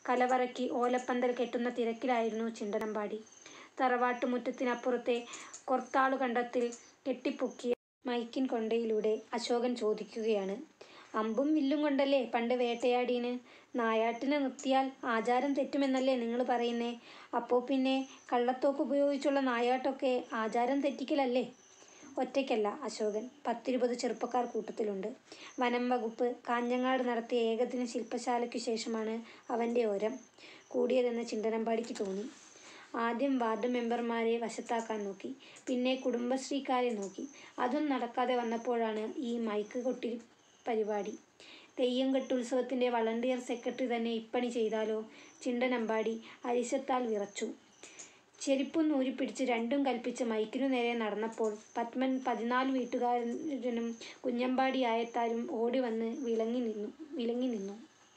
കലവറയ്ക്ക് ഓലപ്പന്തൽ കെട്ടുന്ന തിരക്കിലായിരുന്നു ചിണ്ടനമ്പാടി. തറവാട്ടുമുറ്റത്തിനപ്പുറത്തെ കൊർത്താളുകണ്ടത്തിൽ കെട്ടിപ്പൊക്കിയ മൈക്കിൻ കൊണ്ടയിലൂടെ അശോകൻ ചോദിക്കുകയാണ്. "അമ്പും വില്ലും കൊണ്ടല്ലേ പണ്ട് വേട്ടയാടീന്. നായാട്ടിനെ നിർത്തിയാൽ ആചാരം തെറ്റുമെന്നല്ലേ നിങ്ങള് പറയുന്നേ. അപ്പോ പിന്നെ കള്ളത്തോക്കുപയോഗിച്ചുള്ള നായാട്ടൊക്കെ ആചാരം തെറ്റിക്കലല്ലേ? " ഒറ്റയ്ക്കല്ല അശോകൻ. പത്തിരുപത് ചെറുപ്പക്കാർ കൂട്ടത്തിലുണ്ട്. വനംവകുപ്പ് കാഞ്ഞങ്ങാട് നടത്തിയ ഏകദിന ശില്പശാലയ്ക്കു ശേഷമാണ് അവന്റെ ഒരം കൂടിയതെന്ന് ചിണ്ടനമ്പാടിക്ക് തോന്നി. ആദ്യം വാർഡ് മെമ്പർമാരെ വശത്താക്കാൻ നോക്കി. പിന്നെ കുടുംബശ്രീക്കാരെ നോക്കി. അതും നടക്കാതെ വന്നപ്പോഴാണ് ഈ മൈക്ക് കൊട്ടിപ്പരിപാടി. തെയ്യംകെട്ട് ഉത്സവത്തിന്റെ വളണ്ടിയർ സെക്രട്ടറി തന്നെ ഇപ്പണി ചെയ്താലോ? ചിണ്ടനമ്പാടി അരിശത്താൽ വിറച്ചു. ചെരിപ്പൊന്നൂരിപ്പിടിച്ച് രണ്ടും കൽപ്പിച്ച് മൈക്കിനു നേരെ നടന്നപ്പോൾ പത്മൻ പതിനാലു വീട്ടുകാരനും കുഞ്ഞമ്പാടി ആയത്താരും ഓടിവന്ന് വിലങ്ങിനിന്നു.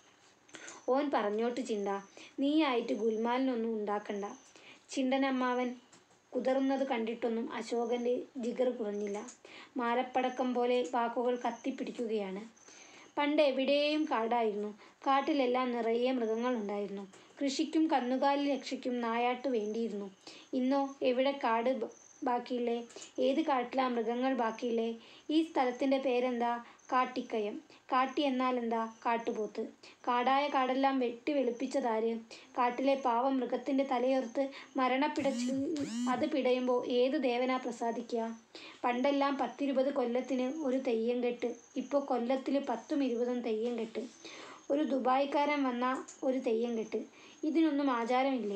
"ഓൻ പറഞ്ഞോട്ട് ചിണ്ടാ. നീയായിട്ട് ഗുൽമാലൊന്നും ഉണ്ടാക്കണ്ട. " ചിണ്ടനമ്മാവൻ കുതറുന്നതു കണ്ടിട്ടൊന്നും അശോകന്റെ ജിഗറ് കുറഞ്ഞില്ല. മാലപ്പടക്കം പോലെ വാക്കുകൾ കത്തിപ്പിടിക്കുകയാണ്. "പണ്ട് എവിടേയും കാടായിരുന്നു. കാട്ടിലെല്ലാം നിറയെ മൃഗങ്ങളുണ്ടായിരുന്നു. കൃഷിക്കും കന്നുകാലി രക്ഷയ്ക്കും നായാട്ട് വേണ്ടിയിരുന്നു. ഇന്നോ എവിടെ കാട് ബാക്കിള്ളേ? ഏത് കാട്ടിലാ മൃഗങ്ങൾ ബാക്കിള്ളേ? ഈ സ്ഥലത്തിന്റെ പേരെന്താ? കാട്ടിക്കയം. കാട്ടി എന്നാലെന്താ? കാട്ടുപോത്ത്. കാടായ കാടെല്ലാം വെട്ടി വെളുപ്പിച്ചതാര്? കാട്ടിലെ പാവം മൃഗത്തിന്റെ തലയറുത്ത് മരണപ്പിടച്ചിൽ അത് പിടയുമ്പോ ഏത് ദേവനാ പ്രസാദിക്കാ? പണ്ടെല്ലാം പത്തിരുപത് കൊല്ലത്തിന് ഒരു തെയ്യംകെട്ട്. ഇപ്പോ കൊല്ലത്തില് പത്തും ഇരുപതും തെയ്യംകെട്ട്. ഒരു ദുബായിക്കാരൻ വന്നാ ഒരു തെയ്യംകെട്ട്. ഇതിനൊന്നും ആചാരമില്ലേ?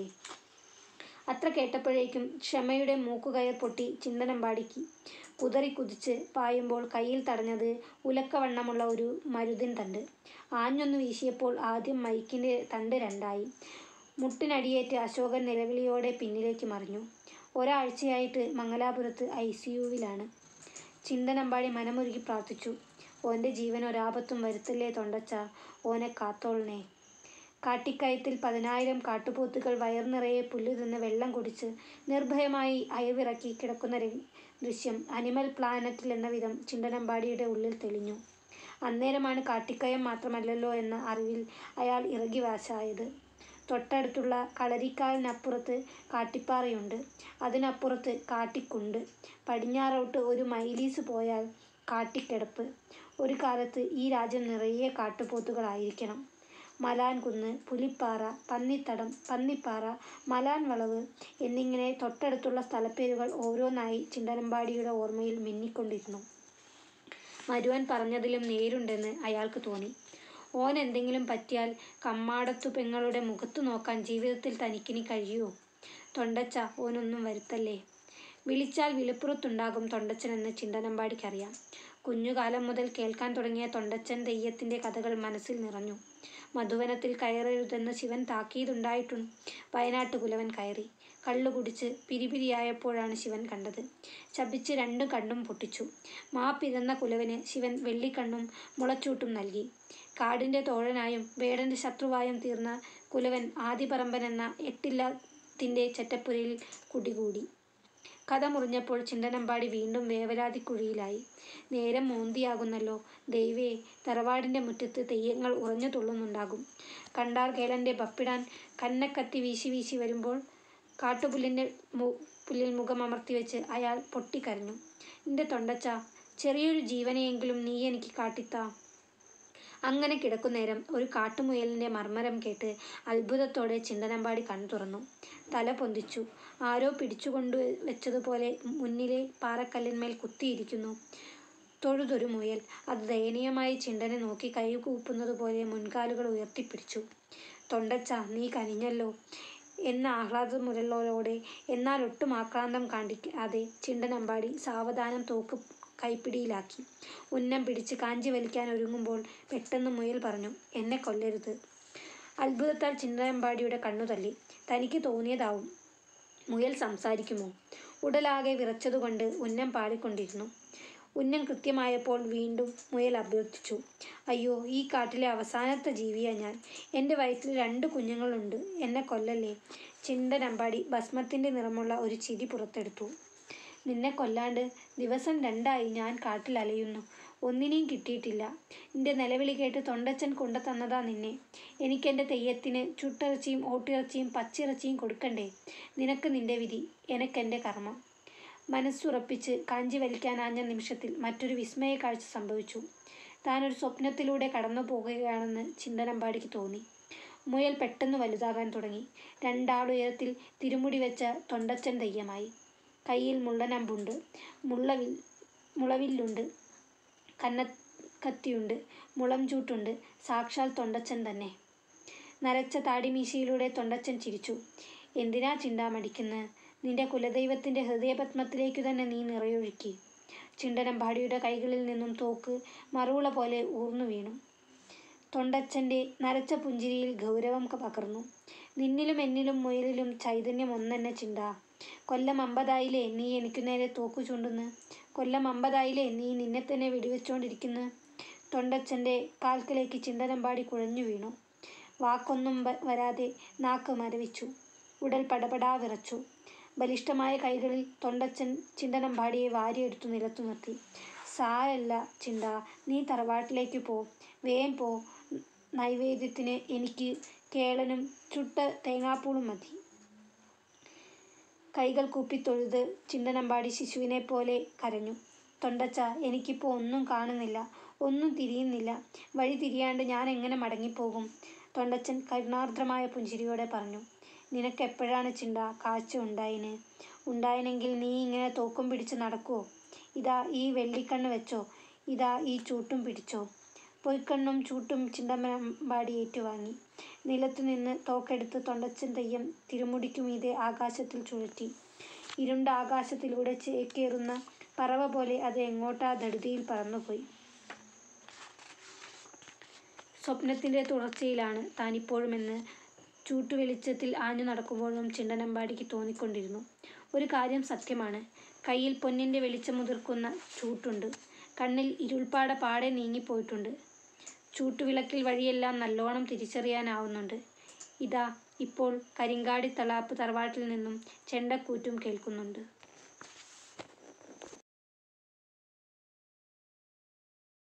" അത്ര കേട്ടപ്പോഴേക്കും ക്ഷമയുടെ മൂക്കുകയർ പൊട്ടി ചിണ്ടനമ്പാടിക്ക്. കുതറിക്കുതിച്ച് പായുമ്പോൾ കൈയിൽ തടഞ്ഞത് ഉലക്കവണ്ണമുള്ള ഒരു മരുതിൻ തണ്ട്. ആഞ്ഞൊന്നു വീശിയപ്പോൾ ആദ്യം മൈക്കിന്റെ തണ്ട് രണ്ടായി. മുട്ടിനടിയേറ്റ് അശോകൻ നിലവിളിയോടെ പിന്നിലേക്ക് മറിഞ്ഞു. ഒരാഴ്ചയായിട്ട് മംഗലാപുരത്ത് ഐ. സി. യുവിലാണ്. ചിണ്ടനമ്പാടി മനമുരുകി പ്രാർഥിച്ചു. "ഓന്റെ ജീവനൊരാപത്തും വരുത്തല്ലേ തൊണ്ടച്ചാ. ഓനെ കാത്തോളണേ. " കാട്ടിക്കയത്തിൽ പതിനായിരം കാട്ടുപോത്തുകൾ വയറുനിറയെ പുല്ലുതിന്ന് വെള്ളം കുടിച്ച് നിർഭയമായി അയവിറക്കി കിടക്കുന്ന ദൃശ്യം അനിമൽ പ്ലാനറ്റിലെന്ന വിധം ചിണ്ടനമ്പാടിയുടെ ഉള്ളിൽ തെളിഞ്ഞു. അന്നേരമാണ് കാട്ടിക്കയം മാത്രമല്ലല്ലോ എന്ന അറിവിൽ അയാൾ ഇറങ്ങി വശായത്. തൊട്ടടുത്തുള്ള കളരിക്കാലിനപ്പുറത്ത് കാട്ടിപ്പാറയുണ്ട്. അതിനപ്പുറത്ത് കാട്ടിക്കുണ്ട്. പടിഞ്ഞാറോട്ട് ഒരു മൈലീസ് പോയാൽ കാട്ടിക്കടപ്പ്. ഒരു കാലത്ത് ഈ രാജ്യം നിറയെ കാട്ടുപോത്തുകളായിരിക്കണം. മലാൻകുന്ന്, പുലിപ്പാറ, പന്നിത്തടം, പന്നിപ്പാറ, മലാൻവളവ് എന്നിങ്ങനെ തൊട്ടടുത്തുള്ള സ്ഥലപ്പേരുകൾ ഓരോന്നായി ചിണ്ടനമ്പാടിയുടെ ഓർമയിൽ മിന്നിക്കൊണ്ടിരുന്നു. മരുവൻ പറഞ്ഞതിലും നേരുണ്ടെന്ന് അയാൾക്ക് തോന്നി. "ഓനെന്തെങ്കിലും പറ്റിയാൽ കമ്മാടത്തുപെങ്ങളുടെ മുഖത്തു നോക്കാൻ ജീവിതത്തിൽ തനിക്കിനി കഴിയോ? തൊണ്ടച്ചാ ഓനൊന്നും വരുത്തല്ലേ. " വിളിച്ചാൽ വിളിപ്പുറത്തുണ്ടാകും തൊണ്ടച്ചനെന്ന് ചിണ്ടനമ്പാടിക്കറിയാം. കുഞ്ഞുകാലം മുതൽ കേൾക്കാൻ തുടങ്ങിയ തൊണ്ടച്ചൻ തെയ്യത്തിന്റെ കഥകൾ മനസ്സിൽ നിറഞ്ഞു. മധുവനത്തിൽ കയറരുതെന്ന് ശിവൻ താക്കീതുണ്ടായിട്ടും വയനാട്ടുകുലവൻ കയറി. കള്ളുകുടിച്ച് പിരിപിരിയായപ്പോഴാണ് ശിവൻ കണ്ടത്. ശപിച്ച് രണ്ടു കണ്ണും പൊട്ടിച്ചു. മാപ്പിരന്ന കുലവന് ശിവൻ വെള്ളിക്കണ്ണും മുളച്ചൂട്ടും നൽകി. കാടിന്റെ തോഴനായും വേടന്റെ ശത്രുവായും തീർന്ന കുലവൻ ആദിപറമ്പനെന്ന എട്ടില്ലത്തിന്റെ ചെറ്റപ്പുരയിൽ കുടികൂടി. കഥ മുറിഞ്ഞപ്പോൾ ചിണ്ടനമ്പാടി വീണ്ടും വേവലാതിക്കുഴിയിലായി. "നേരം മോന്തിയാകുന്നല്ലോ. ദൈവേ. തറവാടിന്റെ മുറ്റത്ത് തെയ്യങ്ങൾ ഉറഞ്ഞു തുള്ളുന്നുണ്ടാകും. " കണ്ടാർകേളന്റെ ബപ്പിടാൻ കന്നക്കത്തി വീശി വീശി വരുമ്പോൾ കാട്ടുപുല്ലിൽ മുഖമമർത്തിവെച്ച് അയാൾ പൊട്ടിക്കരഞ്ഞു. "ന്റെ തൊണ്ടച്ചാ. ചെറിയൊരു ജീവനെയെങ്കിലും നീയെനിക്ക് കാട്ടിത്താ. " അങ്ങനെ കിടക്കുന്നേരം ഒരു കാട്ടുമുയലിന്റെ മർമ്മരം കേട്ട് അത്ഭുതത്തോടെ ചിണ്ടനമ്പാടി കണ്ണുതുറന്നു. തല പൊന്തിച്ചു. ആരോ പിടിച്ചുകൊണ്ടുവെച്ചതുപോലെ മുന്നിലെ പാറക്കല്ലിന്മേൽ കുത്തിയിരിക്കുന്നു. തൊഴുതൊരു മുയൽ. അത് ദയനീയമായി ചിണ്ടനെ നോക്കി കൈകൂപ്പുന്നതുപോലെ മുൻകാലുകൾ ഉയർത്തിപ്പിടിച്ചു. "തൊണ്ടച്ചാ. നീ കനിഞ്ഞല്ലോ. " എന്ന ആഹ്ലാദമുരളലോടെ എന്നാൽ ഒട്ടും ആക്രാന്തം കാണിക്കാതെ ചിണ്ടനമ്പാടി സാവധാനം തോക്ക് കൈപ്പിടിയിലാക്കി. ഉന്നം പിടിച്ച് കാഞ്ചിവലിക്കാൻ ഒരുങ്ങുമ്പോൾ പെട്ടെന്ന് മുയൽ പറഞ്ഞു "എന്നെ കൊല്ലരുത്. " അത്ഭുതത്താൽ ചിണ്ടനമ്പാടിയുടെ കണ്ണുതള്ളി. തനിക്ക് തോന്നിയതാവും. മുയൽ സംസാരിക്കുമോ? ഉടലാകെ വിറച്ചതുകൊണ്ട് ഉന്നം പാളിക്കൊണ്ടിരുന്നു. ഉന്നം കൃത്യമായപ്പോൾ വീണ്ടും മുയൽ അഭ്യർഥിച്ചു. "അയ്യോ. ഈ കാട്ടിലെ അവസാനത്തെ ജീവിയാ ഞാൻ. എന്റെ വയറ്റിൽ രണ്ടു കുഞ്ഞുങ്ങളുണ്ട്. എന്നെ കൊല്ലല്ലേ. " ചിണ്ടനമ്പാടി ഭസ്മത്തിന്റെ നിറമുള്ള ഒരു ചിരി പുറത്തെടുത്തു. "നിന്നെ കൊല്ലാണ്ട് ദിവസം രണ്ടായി ഞാൻ കാട്ടിൽ അലയുന്നു. ഒന്നിനെയും കിട്ടിയിട്ടില്ല നിന്റെ നിലവിളി കേട്ട് തൊണ്ടച്ചൻ കൊണ്ടു തന്നതാ നിന്നെ എനിക്കെൻ്റെ തെയ്യത്തിന് ചുട്ടിറച്ചിയും ഓട്ടിറച്ചിയും പച്ചിറച്ചിയും കൊടുക്കണ്ടേ നിനക്ക് നിന്റെ വിധി എനക്കെൻ്റെ കർമ്മം മനസ്സുറപ്പിച്ച് കാഞ്ചി വലിക്കാനാഞ്ഞ നിമിഷത്തിൽ മറ്റൊരു വിസ്മയ കാഴ്ച സംഭവിച്ചു താനൊരു സ്വപ്നത്തിലൂടെ കടന്നു പോകുകയാണെന്ന് ചിന്തനമ്പാടിക്ക് തോന്നി മുയൽ പെട്ടെന്ന് വലുതാകാൻ തുടങ്ങി രണ്ടാളുയരത്തിൽ തിരുമുടി വെച്ച തൊണ്ടച്ചൻ തെയ്യമായി കയ്യിൽ മുള്ളനമ്പുണ്ട് മുള്ളവിൽ മുളവില്ലുണ്ട് കന്നക്കത്തിയുണ്ട് മുളം ചൂട്ടുണ്ട് സാക്ഷാൽ തൊണ്ടച്ചൻ തന്നെ നരച്ച താടിമീശയിലൂടെ തൊണ്ടച്ചൻ ചിരിച്ചു എന്തിനാ ചിണ്ടാമടിക്കുന്നത് നിന്റെ കുലദൈവത്തിൻ്റെ ഹൃദയപത്മത്തിലേക്കു തന്നെ നീ നിറയൊഴുക്കി ചിണ്ടനമ്പാടിയുടെ കൈകളിൽ നിന്നും തോക്ക് മറുവിള പോലെ ഊർന്നു വീണു തൊണ്ടച്ചൻ്റെ നരച്ച പുഞ്ചിരിയിൽ ഗൗരവം പകർന്നു നിന്നിലും എന്നിലും മുയലിലും ചൈതന്യം ഒന്നെന്നെ ചിണ്ട കൊല്ലം അമ്പതായില്ലേ നീ എനിക്കു നേരെ തോക്കു ചൂണ്ടുന്നു കൊല്ലം അമ്പതായില്ലേ നീ നിന്നെ തന്നെ വെടിവെച്ചുകൊണ്ടിരിക്കുന്നു തൊണ്ടച്ചൻ്റെ കാൽക്കലേക്ക് ചിണ്ടനമ്പാടി കുഴഞ്ഞു വീണു വാക്കൊന്നും വ- വരാതെ നാക്ക് മരവിച്ചു ഉടൽ പടപടാ വിറച്ചു ബലിഷ്ഠമായ കൈകളിൽ തൊണ്ടച്ചൻ ചിണ്ടനമ്പാടിയെ വാരിയെടുത്തു നിലത്തു നിർത്തി സാരല്ല ചിണ്ട നീ തറവാട്ടിലേക്ക് പോ വേം പോ നൈവേദ്യത്തിന് എനിക്ക് കേളനും ചുട്ട തേങ്ങാപ്പൂളും മതി കൈകൾ കൂപ്പിത്തൊഴുത് ചിണ്ടനമ്പാടി ശിശുവിനെ പോലെ കരഞ്ഞു തൊണ്ടച്ച എനിക്കിപ്പോൾ ഒന്നും കാണുന്നില്ല ഒന്നും തിരിയുന്നില്ല വഴി തിരിയാണ്ട് ഞാൻ എങ്ങനെ മടങ്ങിപ്പോകും തൊണ്ടച്ചൻ കരുണാർദ്രമായ പുഞ്ചിരിയോടെ പറഞ്ഞു നിനക്കെപ്പോഴാണ് ചിണ്ട കാഴ്ച ഉണ്ടായിന് ഉണ്ടായിനെങ്കിൽ നീ ഇങ്ങനെ തോക്കും പിടിച്ച് നടക്കുവോ ഇതാ ഈ വെള്ളിക്കണ്ണ് വെച്ചോ ഇതാ ഈ ചൂട്ടും പിടിച്ചോ പൊയ്ക്കണ്ണും ചൂട്ടും ചിണ്ടമ്പടി ഏറ്റുവാങ്ങി നിലത്തു നിന്ന് തോക്കെടുത്ത് തൊണ്ടച്ചൻ തെയ്യം തിരുമുടിക്കുമീതെ ആകാശത്തിൽ ചുഴറ്റി ഇരുണ്ട ആകാശത്തിലൂടെ ചേക്കേറുന്ന പറവ പോലെ അത് എങ്ങോട്ടാ ധടുതിയിൽ പറന്നുപോയി സ്വപ്നത്തിൻ്റെ തുടർച്ചയിലാണ് താനിപ്പോഴുമെന്ന് ചൂട്ടുവെളിച്ചത്തിൽ ആഞ്ഞു നടക്കുമ്പോഴും ചിണ്ടനമ്പാടിക്ക് തോന്നിക്കൊണ്ടിരുന്നു ഒരു കാര്യം സത്യമാണ് കയ്യിൽ പൊന്നിൻ്റെ വെളിച്ചം മുതിർക്കുന്ന ചൂട്ടുണ്ട് കണ്ണിൽ ഇരുൾപ്പാട പാടെ നീങ്ങിപ്പോയിട്ടുണ്ട് ചൂട്ടുവിളക്കിൽ വഴിയെല്ലാം നല്ലോണം തിരിച്ചറിയാനാവുന്നുണ്ട് ഇതാ ഇപ്പോൾ കരിങ്കാടി തളാപ്പ് തറവാട്ടിൽ നിന്നും ചെണ്ടക്കൂറ്റും കേൾക്കുന്നുണ്ട്